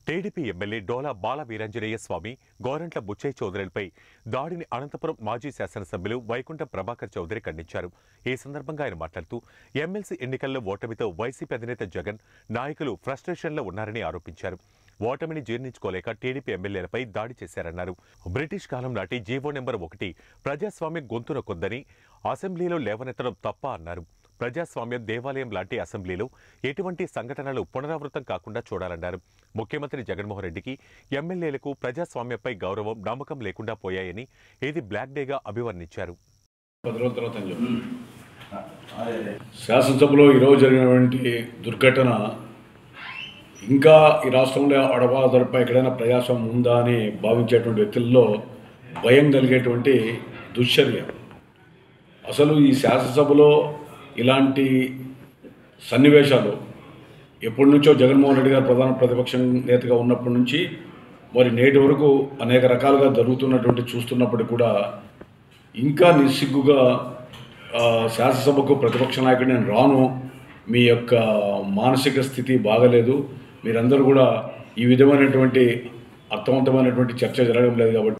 TDP MLA Dola Bala Veeranjaneya Swamy Gorantla Butchaiah చౌదరిపై దాడిని అనంతపురం మాజీ శాసనసభ్యులు వైకుంఠ ప్రభాకర్ చౌదరి ఖండించారు ఈ సందర్భంగా ఆయన మాట్లాడుతూ ఎమ్మెల్సీ ఎన్నికల్లో ఓటమితో వైసీపీ అధినేత జగన్ నాయకులు ఫ్రస్ట్రేషన్లో ఉన్నారని ఆరోపించారు ఓటమిని జీర్ణించుకోలేక టీడీపీ ఎమ్మెల్యేలపై దాడి చేశారన్నారు బ్రిటిష్ కాలం నాటి జీవో నెంబర్ ఒకటి ప్రజాస్వామ్యం గొంతున కొందని అసెంబ్లీలో లేవనెత్తడం తప్ప అన్నారు ప్రజాస్వామ్యం దేవాలయం లాంటి అసెంబ్లీలో ఎటువంటి సంఘటనలు పునరావృతం కాకుండా చూడాలన్నారు ముఖ్యమంత్రి జగన్మోహన్ రెడ్డికి ఎమ్మెల్యేలకు ప్రజాస్వామ్యంపై గౌరవం నమ్మకం లేకుండా పోయాయని ఇది బ్లాక్ డేగా అభివర్ణించారు పది రోజుల తర్వాత అని చెప్పు. శాసనసభలో ఈరోజు జరిగినటువంటి దుర్ఘటన ఇంకా ఈ రాష్ట్రంలో అడవాదడపై ఎక్కడైనా ప్రయాసం ఉందా అని భావించేటువంటి వ్యక్తుల్లో భయం కలిగేటువంటి దుశ్చర్య అసలు ఈ శాసనసభలో ఇలాంటి సన్నివేశాలు ఎప్పటి నుంచో జగన్మోహన్ రెడ్డి గారు ప్రధాన ప్రతిపక్ష నేతగా ఉన్నప్పటి నుంచి మరి నేటి వరకు అనేక రకాలుగా జరుగుతున్నటువంటి చూస్తున్నప్పటికీ కూడా ఇంకా నిస్సిగ్గుగా ఆ, శాసనసభకు ప్రతిపక్ష నాయకుడు నేను రాను మీ యొక్క మానసిక స్థితి బాగలేదు మీరందరూ కూడా ఈ విధమైనటువంటి అర్థవంతమైనటువంటి చర్చ జరగడం లేదు కాబట్టి